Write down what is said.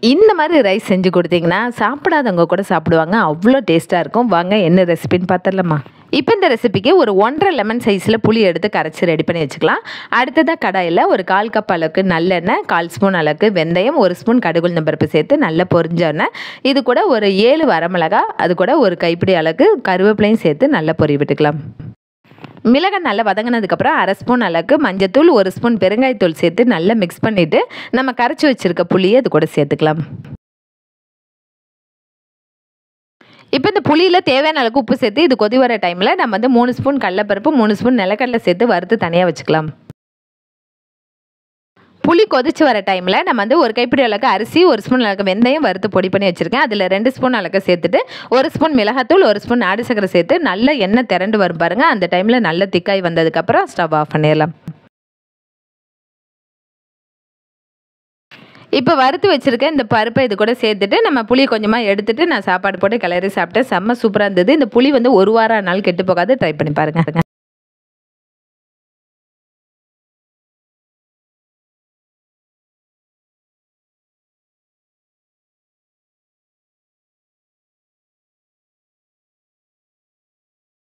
இந்த மாதிரி ரைஸ் செஞ்சு கொடுத்தீங்கன்னா சாப்பிடாதவங்க கூட சாப்பிடுவாங்க அவ்வளோ டேஸ்ட்டாக இருக்கும் வாங்க என்ன ரெசிபின்னு பார்த்துடலாமா இப்போ இந்த ரெசிபிக்கு ஒரு ஒன்றரை லெமன் சைஸில் புளி எடுத்து கரைச்சி ரெடி பண்ணி வச்சுக்கலாம் அடுத்ததாக கடாயில் ஒரு கால் கப் அளவுக்கு நல்லெண்ணெய் கால் ஸ்பூன் அளவுக்கு வெந்தயம் ஒரு ஸ்பூன் கடுகுள் பருப்பு சேர்த்து நல்லா பொரிஞ்ச எண்ணெய் இது கூட ஒரு ஏழு வரமிளகா அது கூட ஒரு கைப்பிடி அளவுக்கு கருவேப்பிலையும் சேர்த்து நல்லா பொரி விட்டுக்கலாம் மிளகாய் நல்லா வதங்கினதுக்கப்புறம் அரை ஸ்பூன் அளவுக்கு மஞ்சத்தூள் ஒரு ஸ்பூன் பெருங்காயத்தூள் சேர்த்து நல்லா மிக்ஸ் பண்ணிவிட்டு நம்ம கரைச்சி வச்சுருக்க புளியை அது கூட சேர்த்துக்கலாம் இப்போ இந்த புளியில் தேவையான அளவுக்கு உப்பு சேர்த்து இது கொதி வர டைமில் நம்ம வந்து மூணு ஸ்பூன் கடலப்பருப்பு மூணு ஸ்பூன் நிலக்கடலை சேர்த்து வறுத்து தனியாக வச்சுக்கலாம் புளி கொதிச்சு வர டைமில் நம்ம வந்து ஒரு கைப்பிடி அளவுக்கு அரிசி ஒரு ஸ்பூன் அளவுக்கு வெந்தயம் வறுத்து பொடி பண்ணி வச்சுருக்கேன் அதில் ரெண்டு ஸ்பூன் அளவுக்கு சேர்த்துட்டு ஒரு ஸ்பூன் மிளகாத்தூள் ஒரு ஸ்பூன் நாடு சக்கரை சேர்த்து நல்ல எண்ணெய் திரண்டு வரும் பாருங்கள் அந்த டைமில் நல்ல திக்காய் வந்ததுக்கப்புறம் ஸ்டவ் ஆஃப் பண்ணிடலாம் இப்போ வறுத்து வச்சுருக்க இந்த பருப்பை இது கூட சேர்த்துட்டு நம்ம புளி கொஞ்சமாக எடுத்துட்டு நான் சாப்பாடு போட்டு கிளறி சாப்பிட்டேன் செம்ம சூப்பராக இருந்தது இந்த புளி வந்து ஒரு வாரம் ஆனாலும் கெட்டு போகாது ட்ரை பண்ணி பாருங்கள்